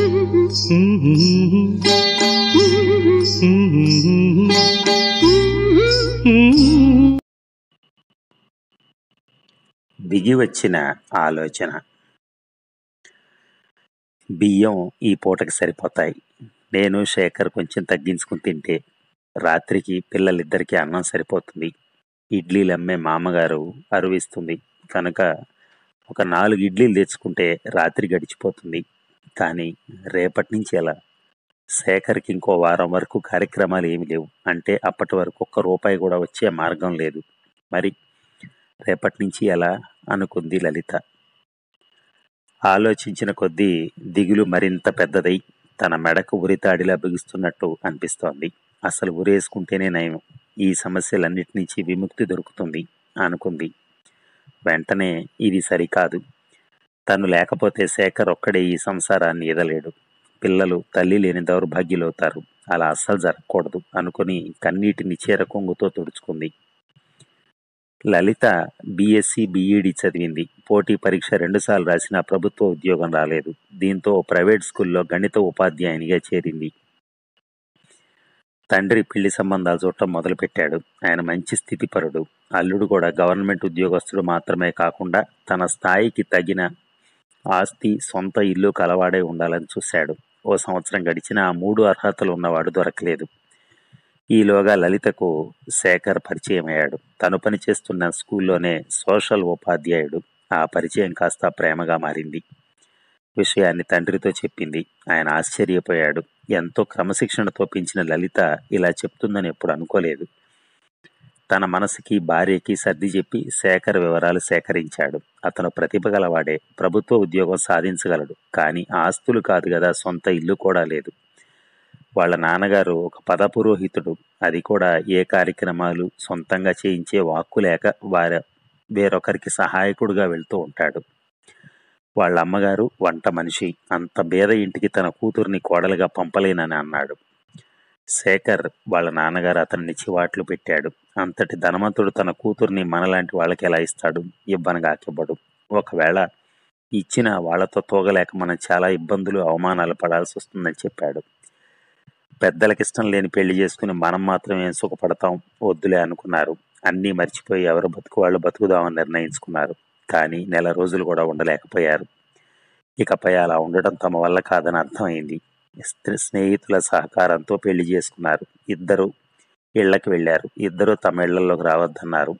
దిగివచ్చిన ఆలోచన బియ్యం ఈ పూటకి సరిపోతాయి నేను శేఖర్ కొంచెం తగ్గించుకుని తింటే రాత్రికి పిల్లలిద్దరికీ అన్నం సరిపోతుంది ఇడ్లీలు అమ్మే మామగారు అరువిస్తుంది కనుక ఒక నాలుగు ఇడ్లీలు తెచ్చుకుంటే రాత్రి గడిచిపోతుంది కానీ రేపటి నుంచి ఎలా శేఖర్కి ఇంకో వారం వరకు కార్యక్రమాలు ఏమి లేవు అంటే అప్పటి వరకు ఒక్క రూపాయి కూడా వచ్చే మార్గం లేదు మరి రేపటి నుంచి ఎలా అనుకుంది లలిత ఆలోచించిన కొద్దీ దిగులు మరింత పెద్దదై తన మెడకు ఉరితాడిలా బిగుస్తున్నట్టు అనిపిస్తోంది అసలు ఉరేసుకుంటేనే నయం ఈ సమస్యలన్నిటి నుంచి విముక్తి దొరుకుతుంది అనుకుంది వెంటనే ఇది సరికాదు తను లేకపోతే శేఖర్ ఒక్కడే ఈ సంసారాన్ని ఈదలేడు పిల్లలు తల్లి లేని దౌర్భాగ్యులవుతారు అలా అస్సలు జరగకూడదు అనుకుని కన్నీటిని చీర కొంగుతో తుడుచుకుంది లలిత బీఎస్సీ బీఈడి చదివింది పోటీ పరీక్ష రెండుసార్లు రాసినా ప్రభుత్వ ఉద్యోగం రాలేదు దీంతో ప్రైవేట్ స్కూల్లో గణిత ఉపాధ్యాయునిగా చేరింది తండ్రి పెళ్లి సంబంధాలు చూడటం మొదలుపెట్టాడు ఆయన మంచి స్థితిపరుడు అల్లుడు కూడా గవర్నమెంట్ ఉద్యోగస్తుడు మాత్రమే కాకుండా తన స్థాయికి తగిన ఆస్తి సొంత ఇల్లు కలవాడే ఉండాలని చూశాడు ఓ సంవత్సరం గడిచిన ఆ మూడు అర్హతలు ఉన్నవాడు దొరకలేదు ఈలోగా లలితకు శేఖర్ పరిచయం అయ్యాడు తను పనిచేస్తున్న స్కూల్లోనే సోషల్ ఉపాధ్యాయుడు ఆ పరిచయం కాస్త ప్రేమగా మారింది విషయాన్ని తండ్రితో చెప్పింది ఆయన ఆశ్చర్యపోయాడు ఎంతో క్రమశిక్షణతో పెంచిన లలిత ఇలా చెప్తుందని ఎప్పుడు అనుకోలేదు తన మనసుకి భార్యకి సర్ది చెప్పి శేఖర్ వివరాలు సేకరించాడు అతను ప్రతిభ గలవాడే ప్రభుత్వ ఉద్యోగం సాధించగలడు కానీ ఆస్తులు కాదు కదా సొంత ఇల్లు కూడా లేదు వాళ్ళ నాన్నగారు ఒక పద పురోహితుడు అది కూడా ఏ కార్యక్రమాలు సొంతంగా చేయించే వాక్కు లేక వారి వేరొకరికి సహాయకుడుగా వెళ్తూ ఉంటాడు వాళ్ళ అమ్మగారు వంట మనిషి అంత బేద ఇంటికి తన కూతుర్ని కోడలుగా పంపలేనని అన్నాడు శేఖర్ వాళ్ళ నాన్నగారు అతన్ని చివాట్లు పెట్టాడు అంతటి ధనవంతుడు తన కూతుర్ని మనలాంటి వాళ్ళకి ఎలా ఇస్తాడు ఇవ్వనగాకివ్వడు ఒకవేళ ఇచ్చిన వాళ్ళతో తోగలేక మనం చాలా ఇబ్బందులు అవమానాలు పడాల్సి వస్తుందని చెప్పాడు పెద్దలకి ఇష్టం లేని పెళ్లి చేసుకుని మనం మాత్రమే సుఖపడతాం వద్దులే అనుకున్నారు అన్నీ మర్చిపోయి ఎవరు బతుకు వాళ్ళు బతుకుదామని నిర్ణయించుకున్నారు కానీ నెల రోజులు కూడా ఉండలేకపోయారు ఇకపై అలా ఉండడం తమ వల్ల కాదని అర్థమైంది స్త్రీ- స్నేహితుల సహకారంతో పెళ్లి చేసుకున్నారు ఇద్దరు ఇళ్లకు వెళ్ళారు ఇద్దరు తమ ఇళ్లలోకి రావద్దన్నారు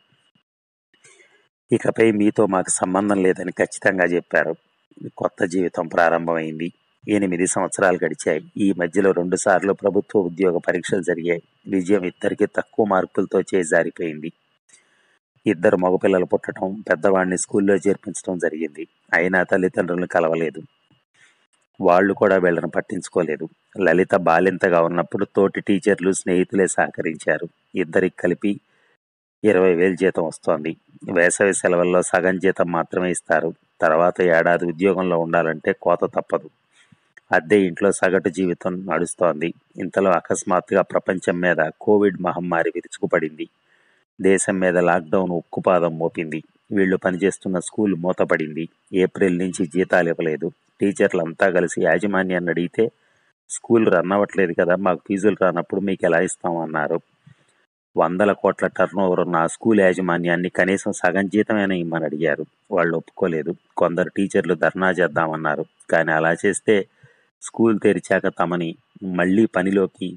ఇకపై మీతో మాకు సంబంధం లేదని ఖచ్చితంగా చెప్పారు కొత్త జీవితం ప్రారంభమైంది ఎనిమిది సంవత్సరాలు గడిచాయి ఈ మధ్యలో రెండు సార్లు ప్రభుత్వ ఉద్యోగ పరీక్షలు జరిగాయి విజయం ఇద్దరికి తక్కువ మార్కులతో చేజారిపోయింది ఇద్దరు మగపిల్లలు పుట్టడం పెద్దవాడిని స్కూల్లో చేర్పించడం జరిగింది అయినా తల్లిదండ్రులను కలవలేదు వాళ్ళు కూడా వీళ్ళని పట్టించుకోలేదు లలిత బాలింతగా ఉన్నప్పుడు తోటి టీచర్లు స్నేహితులే సహకరించారు ఇద్దరికి కలిపి ఇరవై వేలు జీతం వస్తోంది వేసవి సెలవుల్లో సగం జీతం మాత్రమే ఇస్తారు తర్వాత ఏడాది ఉద్యోగంలో ఉండాలంటే కోత తప్పదు అద్దె ఇంట్లో సగటు జీవితం నడుస్తోంది ఇంతలో అకస్మాత్తుగా ప్రపంచం మీద కోవిడ్ మహమ్మారి విరుచుకుపడింది దేశం మీద లాక్డౌన్ ఉక్కుపాదం మోపింది వీళ్ళు పనిచేస్తున్న స్కూల్ మూతపడింది ఏప్రిల్ నుంచి జీతాలు ఇవ్వలేదు టీచర్లు అంతా కలిసి యాజమాన్యాన్ని అడిగితే స్కూల్ రన్ అవ్వట్లేదు కదా మాకు ఫీజులు రానప్పుడు మీకు ఎలా ఇస్తాం అన్నారు వందల కోట్ల టర్న్ ఓవర్ ఉన్న ఆ స్కూల్ యాజమాన్యాన్ని కనీసం సగం జీతమైనా ఇమ్మని అడిగారు వాళ్ళు ఒప్పుకోలేదు కొందరు టీచర్లు ధర్నా చేద్దామన్నారు కానీ అలా చేస్తే స్కూల్ తెరిచాక తమని మళ్ళీ పనిలోకి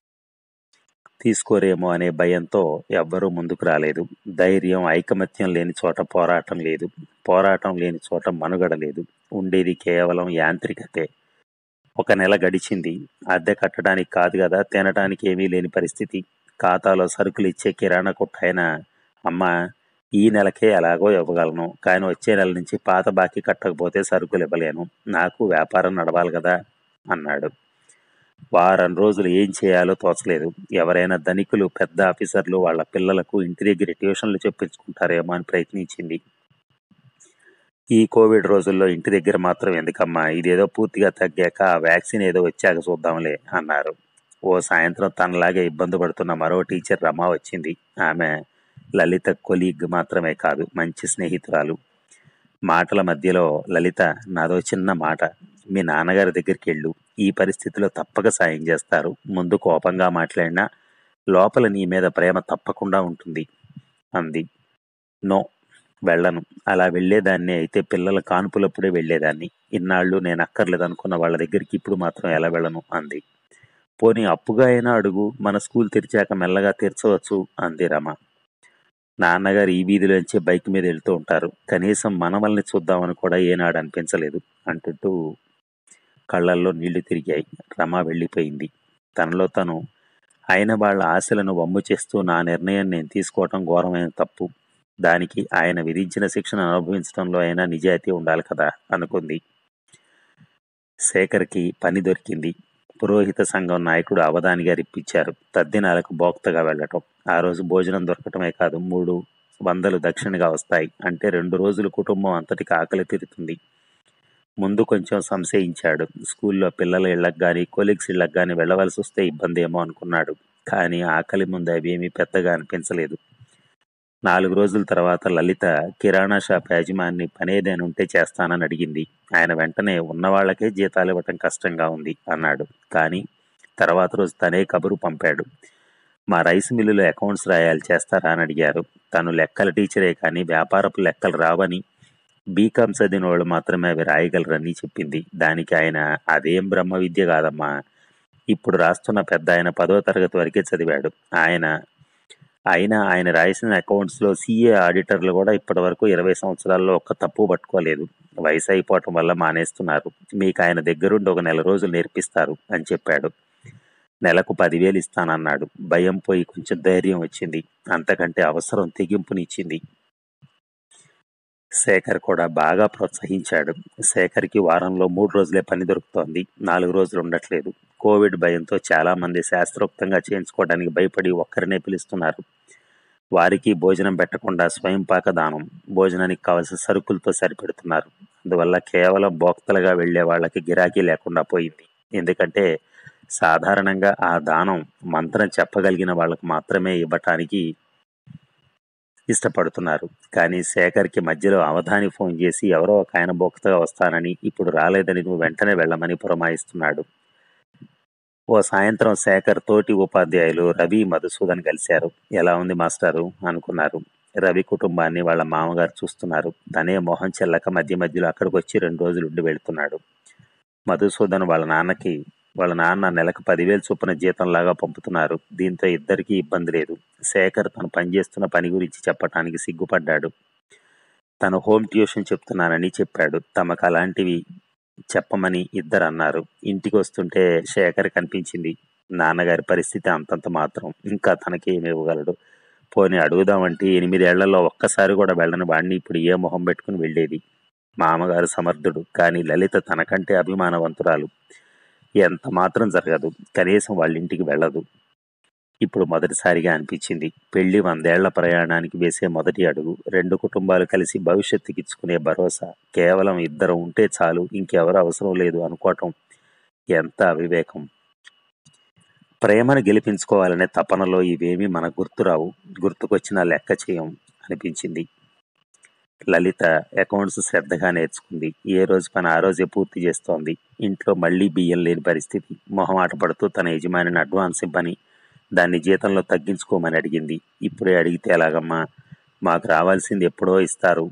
తీసుకోరేమో అనే భయంతో ఎవ్వరూ ముందుకు రాలేదు ధైర్యం ఐకమత్యం లేని చోట పోరాటం లేదు పోరాటం లేని చోట మనుగడ లేదు ఉండేది కేవలం యాంత్రికతే ఒక నెల గడిచింది అద్దె కట్టడానికి కాదు కదా తినడానికి ఏమీ లేని పరిస్థితి ఖాతాలో సరుకులు ఇచ్చే కిరాణా కొట్టాయన అమ్మ ఈ నెలకే ఎలాగో ఇవ్వగలను కానీ వచ్చే నెల నుంచి పాత బాకీ కట్టకపోతే సరుకులు ఇవ్వలేను నాకు వ్యాపారం నడవాలి కదా అన్నాడు వారం రోజులు ఏం చేయాలో తోచలేదు ఎవరైనా ధనికులు పెద్ద ఆఫీసర్లు వాళ్ళ పిల్లలకు ఇంటి దగ్గర ట్యూషన్లు చెప్పించుకుంటారేమో అని ప్రయత్నించింది ఈ కోవిడ్ రోజుల్లో ఇంటి దగ్గర మాత్రం ఎందుకమ్మా ఇదేదో పూర్తిగా తగ్గాక ఆ వ్యాక్సిన్ ఏదో వచ్చాక చూద్దాంలే అన్నారు ఓ సాయంత్రం తనలాగే ఇబ్బంది పడుతున్న మరో టీచర్ రమ వచ్చింది ఆమె లలిత కొలీగ్ మాత్రమే కాదు మంచి స్నేహితురాలు మాటల మధ్యలో లలిత నాదో చిన్న మాట మీ నాన్నగారి దగ్గరికి వెళ్ళు ఈ పరిస్థితిలో తప్పక సాయం చేస్తారు ముందు కోపంగా మాట్లాడినా లోపల నీ మీద ప్రేమ తప్పకుండా ఉంటుంది అంది నో వెళ్ళను అలా వెళ్ళేదాన్ని అయితే పిల్లల కానుపులప్పుడే వెళ్ళేదాన్ని ఇన్నాళ్ళు నేను అక్కర్లేదు అనుకున్న వాళ్ళ దగ్గరికి ఇప్పుడు మాత్రం ఎలా వెళ్ళను అంది పోనీ అప్పుగా అయినా అడుగు మన స్కూల్ తెరిచాక మెల్లగా తీర్చవచ్చు అంది రమ నాన్నగారు ఈ వీధిలోంచి బైక్ మీద వెళ్తూ ఉంటారు కనీసం మనమల్ని చూద్దామని కూడా ఏనాడు అనిపించలేదు అంటుంటూ కళ్ళల్లో నీళ్లు తిరిగాయి రమ వెళ్ళిపోయింది తనలో తను ఆయన వాళ్ళ ఆశలను వమ్ము చేస్తూ నా నిర్ణయం నేను తీసుకోవటం ఘోరమైన తప్పు దానికి ఆయన విధించిన శిక్షను అనుభవించడంలో అయినా నిజాయితీ ఉండాలి కదా అనుకుంది శేఖర్కి పని దొరికింది పురోహిత సంఘం నాయకుడు అవధాని గారు ఇప్పించారు తద్దినాలకు బోక్తగా వెళ్ళటం ఆ రోజు భోజనం దొరకటమే కాదు మూడు వందలు దక్షిణగా వస్తాయి అంటే రెండు రోజులు కుటుంబం అంతటికి ఆకలి తీరుతుంది ముందు కొంచెం సంశయించాడు స్కూల్లో పిల్లల ఇళ్ళకి కానీ కొలీగ్స్ ఇళ్ళకి కానీ వెళ్ళవలసి వస్తే ఇబ్బంది ఏమో అనుకున్నాడు కానీ ఆకలి ముందు అవేమీ పెద్దగా అనిపించలేదు నాలుగు రోజుల తర్వాత లలిత కిరాణా షాప్ యాజమాన్ని పనేదేని ఉంటే చేస్తానని అడిగింది ఆయన వెంటనే ఉన్నవాళ్లకే జీతాలు ఇవ్వటం కష్టంగా ఉంది అన్నాడు కానీ తర్వాత రోజు తనే కబురు పంపాడు మా రైస్ మిల్లులో అకౌంట్స్ రాయాలి చేస్తారా అని అడిగారు తను లెక్కల టీచరే కానీ వ్యాపారపు లెక్కలు రావని బీకామ్ చదివిన వాళ్ళు మాత్రమే అవి రాయగలరని చెప్పింది దానికి ఆయన అదేం బ్రహ్మ విద్య కాదమ్మా ఇప్పుడు రాస్తున్న పెద్ద ఆయన పదో తరగతి వరకే చదివాడు ఆయన అయినా ఆయన రాసిన అకౌంట్స్లో సీఏ ఆడిటర్లు కూడా ఇప్పటి వరకు ఇరవై సంవత్సరాల్లో ఒక్క తప్పు పట్టుకోలేదు వయసు అయిపోవటం వల్ల మానేస్తున్నారు మీకు ఆయన దగ్గరుండి ఒక నెల రోజులు నేర్పిస్తారు అని చెప్పాడు నెలకు పదివేలు ఇస్తానన్నాడు భయం పోయి కొంచెం ధైర్యం వచ్చింది అంతకంటే అవసరం తెగింపునిచ్చింది శేఖర్ కూడా బాగా ప్రోత్సహించాడు శేఖర్కి వారంలో మూడు రోజులే పని దొరుకుతోంది నాలుగు రోజులు ఉండట్లేదు కోవిడ్ భయంతో చాలా మంది శాస్త్రోక్తంగా చేయించుకోవడానికి భయపడి ఒక్కరినే పిలుస్తున్నారు వారికి భోజనం పెట్టకుండా స్వయం పాక దానం భోజనానికి కావలసిన సరుకులతో సరిపెడుతున్నారు అందువల్ల కేవలం భోక్తలుగా వెళ్లే వాళ్ళకి గిరాకీ లేకుండా పోయింది ఎందుకంటే సాధారణంగా ఆ దానం మంత్రం చెప్పగలిగిన వాళ్ళకు మాత్రమే ఇవ్వటానికి ఇష్టపడుతున్నారు కానీ శేఖర్కి మధ్యలో అవధాని ఫోన్ చేసి ఎవరో ఒక ఆయన భోక్తగా వస్తానని ఇప్పుడు రాలేదని నువ్వు వెంటనే వెళ్ళమని పురమాయిస్తున్నాడు ఓ సాయంత్రం శేఖర్ తోటి ఉపాధ్యాయులు రవి మధుసూదన్ కలిశారు ఎలా ఉంది మాస్టారు అనుకున్నారు రవి కుటుంబాన్ని వాళ్ళ మామగారు చూస్తున్నారు తనే మొహం చెల్లక మధ్య మధ్యలో అక్కడికి వచ్చి రెండు రోజులు ఉండి వెళ్తున్నాడు మధుసూదన్ వాళ్ళ నాన్నకి వాళ్ళ నాన్న నెలకు పదివేలు చొప్పున జీతంలాగా పంపుతున్నారు దీంతో ఇద్దరికీ ఇబ్బంది లేదు శేఖర్ తను పనిచేస్తున్న పని గురించి చెప్పటానికి సిగ్గుపడ్డాడు తను హోమ్ ట్యూషన్ చెప్తున్నానని చెప్పాడు తమకు అలాంటివి చెప్పమని ఇద్దరు అన్నారు ఇంటికి వస్తుంటే శేఖర్ కనిపించింది నాన్నగారి పరిస్థితి అంతంత మాత్రం ఇంకా తనకి ఏమి ఇవ్వగలడు పోనీ అడుగుదామంటే ఎనిమిదేళ్లలో ఒక్కసారి కూడా వెళ్ళని వాడిని ఇప్పుడు ఏ మొహం పెట్టుకుని వెళ్ళేది మామగారు సమర్థుడు కానీ లలిత తనకంటే అభిమానవంతురాలు ఎంత మాత్రం జరగదు కనీసం వాళ్ళ ఇంటికి వెళ్ళదు ఇప్పుడు మొదటిసారిగా అనిపించింది పెళ్లి వందేళ్ల ప్రయాణానికి వేసే మొదటి అడుగు రెండు కుటుంబాలు కలిసి భవిష్యత్తుకి ఇచ్చుకునే భరోసా కేవలం ఇద్దరు ఉంటే చాలు ఇంకెవరు అవసరం లేదు అనుకోవటం ఎంత అవివేకం ప్రేమను గెలిపించుకోవాలనే తపనలో ఇవేమీ మన గుర్తురావు గుర్తుకొచ్చినా లెక్క చేయం అనిపించింది లలిత అకౌంట్స్ శ్రద్ధగా నేర్చుకుంది ఏ రోజు పని ఆ రోజే పూర్తి చేస్తోంది ఇంట్లో మళ్ళీ బియ్యం లేని పరిస్థితి మొహమాట పడుతూ తన యజమానిని అడ్వాన్స్ ఇవ్వని దాన్ని జీతంలో తగ్గించుకోమని అడిగింది ఇప్పుడే అడిగితే ఎలాగమ్మా మాకు రావాల్సింది ఎప్పుడో ఇస్తారు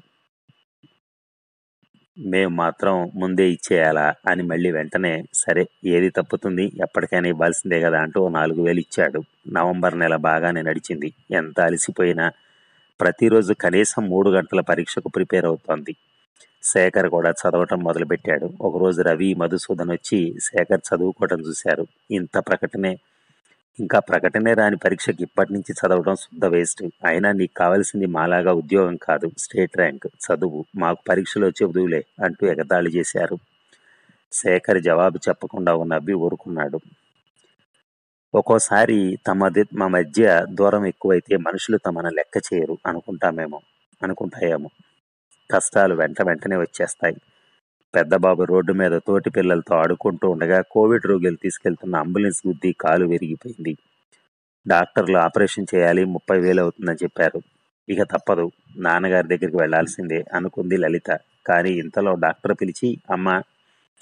మేము మాత్రం ముందే ఇచ్చేయాలా అని మళ్ళీ వెంటనే సరే ఏది తప్పుతుంది ఎప్పటికైనా ఇవ్వాల్సిందే కదా అంటూ ఓ నాలుగు వేలు ఇచ్చాడు నవంబర్ నెల బాగానే నడిచింది ఎంత అలసిపోయినా ప్రతిరోజు కనీసం మూడు గంటల పరీక్షకు ప్రిపేర్ అవుతోంది శేఖర్ కూడా చదవటం మొదలుపెట్టాడు ఒకరోజు రవి మధుసూదన్ వచ్చి శేఖర్ చదువుకోవటం చూశారు ఇంత ప్రకటనే ఇంకా ప్రకటనే రాని పరీక్షకి ఇప్పటి నుంచి చదవడం శుద్ధ వేస్ట్ అయినా నీకు కావాల్సింది మాలాగా ఉద్యోగం కాదు స్టేట్ ర్యాంక్ చదువు మాకు పరీక్షలో చెబుదువులే అంటూ ఎగతాళి చేశారు శేఖర్ జవాబు చెప్పకుండా ఉన్న నవ్వి ఊరుకున్నాడు ఒక్కోసారి తమ మా మధ్య దూరం ఎక్కువైతే మనుషులు తమను లెక్క చేయరు అనుకుంటామేమో అనుకుంటాయేమో కష్టాలు వెంట వెంటనే వచ్చేస్తాయి పెద్దబాబు రోడ్డు మీద తోటి పిల్లలతో ఆడుకుంటూ ఉండగా కోవిడ్ రోగులు తీసుకెళ్తున్న అంబులెన్స్ గుద్ది కాలు విరిగిపోయింది డాక్టర్లు ఆపరేషన్ చేయాలి ముప్పై వేలు అవుతుందని చెప్పారు ఇక తప్పదు నాన్నగారి దగ్గరికి వెళ్లాల్సిందే అనుకుంది లలిత కానీ ఇంతలో డాక్టర్ పిలిచి అమ్మ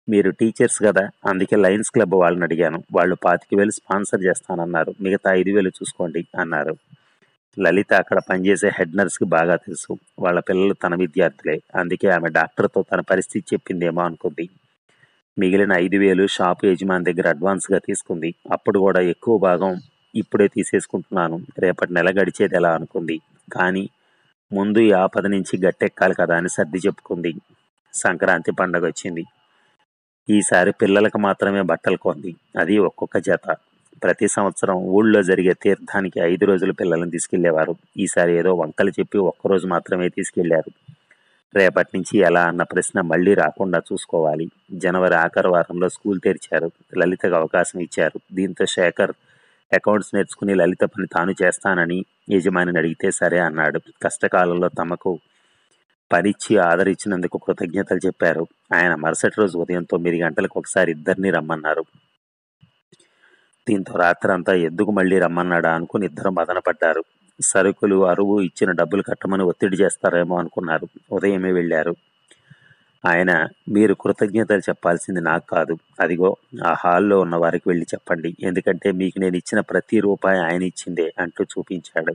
మీరు టీచర్స్ కదా అందుకే లయన్స్ క్లబ్ వాళ్ళని అడిగాను వాళ్ళు పాతిక వేలు స్పాన్సర్ చేస్తానన్నారు మిగతా ఐదు వేలు చూసుకోండి అన్నారు లలిత అక్కడ పనిచేసే హెడ్ నర్స్కి బాగా తెలుసు వాళ్ళ పిల్లలు తన విద్యార్థులే అందుకే ఆమె డాక్టర్తో తన పరిస్థితి చెప్పిందేమో అనుకుంది మిగిలిన ఐదు వేలు షాపు యజమాని దగ్గర అడ్వాన్స్గా తీసుకుంది అప్పుడు కూడా ఎక్కువ భాగం ఇప్పుడే తీసేసుకుంటున్నాను రేపటి నెల గడిచేది ఎలా అనుకుంది కానీ ముందు ఈ ఆపద నుంచి గట్టెక్కాలి కదా అని సర్ది చెప్పుకుంది సంక్రాంతి పండగ వచ్చింది ఈసారి పిల్లలకు మాత్రమే బట్టలు కొంది అది ఒక్కొక్క జత ప్రతి సంవత్సరం ఊళ్ళో జరిగే తీర్థానికి ఐదు రోజులు పిల్లలను తీసుకెళ్లేవారు ఈసారి ఏదో వంకలు చెప్పి ఒక్కరోజు మాత్రమే తీసుకెళ్లారు రేపటి నుంచి ఎలా అన్న ప్రశ్న మళ్ళీ రాకుండా చూసుకోవాలి జనవరి ఆఖరి వారంలో స్కూల్ తెరిచారు లలితకు అవకాశం ఇచ్చారు దీంతో శేఖర్ అకౌంట్స్ నేర్చుకుని లలిత పని తాను చేస్తానని యజమానిని అడిగితే సరే అన్నాడు కష్టకాలంలో తమకు పనిచ్చి ఆదరించినందుకు కృతజ్ఞతలు చెప్పారు ఆయన మరుసటి రోజు ఉదయం తొమ్మిది గంటలకు ఒకసారి ఇద్దరిని రమ్మన్నారు దీంతో రాత్రంతా ఎందుకు మళ్ళీ రమ్మన్నాడా అనుకుని ఇద్దరు మదనపడ్డారు సరుకులు అరువు ఇచ్చిన డబ్బులు కట్టమని ఒత్తిడి చేస్తారేమో అనుకున్నారు ఉదయమే వెళ్ళారు ఆయన మీరు కృతజ్ఞతలు చెప్పాల్సింది నాకు కాదు అదిగో ఆ హాల్లో ఉన్న వారికి వెళ్ళి చెప్పండి ఎందుకంటే మీకు నేను ఇచ్చిన ప్రతి రూపాయి ఆయన ఇచ్చిందే అంటూ చూపించాడు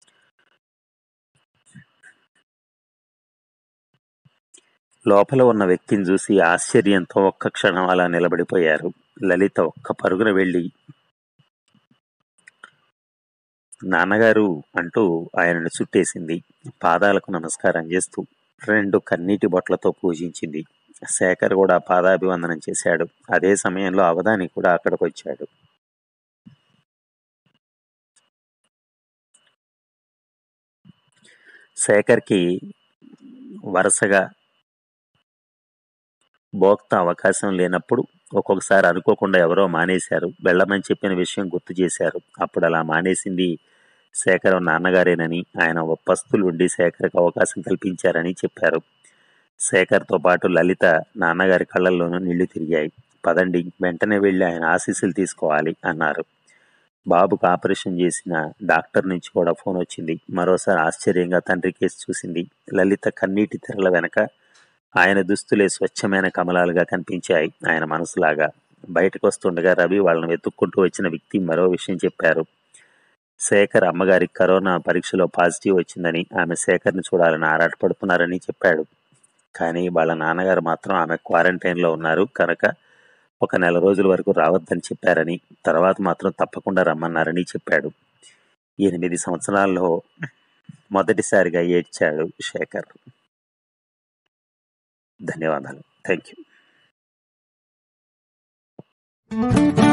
లోపల ఉన్న వ్యక్తిని చూసి ఆశ్చర్యంతో ఒక్క క్షణం అలా నిలబడిపోయారు లలిత ఒక్క పరుగున వెళ్ళి నాన్నగారు అంటూ ఆయనను చుట్టేసింది పాదాలకు నమస్కారం చేస్తూ రెండు కన్నీటి బొట్లతో పూజించింది శేఖర్ కూడా పాదాభివందనం చేశాడు అదే సమయంలో అవధాని కూడా అక్కడికి వచ్చాడు శేఖర్కి వరుసగా భోక్త అవకాశం లేనప్పుడు ఒక్కొక్కసారి అనుకోకుండా ఎవరో మానేశారు వెళ్ళమని చెప్పిన విషయం గుర్తు చేశారు అప్పుడు అలా మానేసింది శేఖర్ నాన్నగారేనని ఆయన ఒప్పస్తులు ఉండి శేఖర్కి అవకాశం కల్పించారని చెప్పారు శేఖర్తో పాటు లలిత నాన్నగారి కళ్ళల్లోనూ నీళ్లు తిరిగాయి పదండి వెంటనే వెళ్ళి ఆయన ఆశీస్సులు తీసుకోవాలి అన్నారు బాబుకు ఆపరేషన్ చేసిన డాక్టర్ నుంచి కూడా ఫోన్ వచ్చింది మరోసారి ఆశ్చర్యంగా తండ్రి కేసు చూసింది లలిత కన్నీటి తెరల వెనక ఆయన దుస్తులే స్వచ్ఛమైన కమలాలుగా కనిపించాయి ఆయన మనసులాగా బయటకు వస్తుండగా రవి వాళ్ళని వెతుక్కుంటూ వచ్చిన వ్యక్తి మరో విషయం చెప్పారు శేఖర్ అమ్మగారికి కరోనా పరీక్షలో పాజిటివ్ వచ్చిందని ఆమె శేఖర్ని చూడాలని ఆరాటపడుతున్నారని చెప్పాడు కానీ వాళ్ళ నాన్నగారు మాత్రం ఆమె క్వారంటైన్లో ఉన్నారు కనుక ఒక నెల రోజుల వరకు రావద్దని చెప్పారని తర్వాత మాత్రం తప్పకుండా రమ్మన్నారని చెప్పాడు ఎనిమిది సంవత్సరాల్లో మొదటిసారిగా ఏడ్చాడు శేఖర్ ధన్యవాదాలు థ్యాంక్ యూ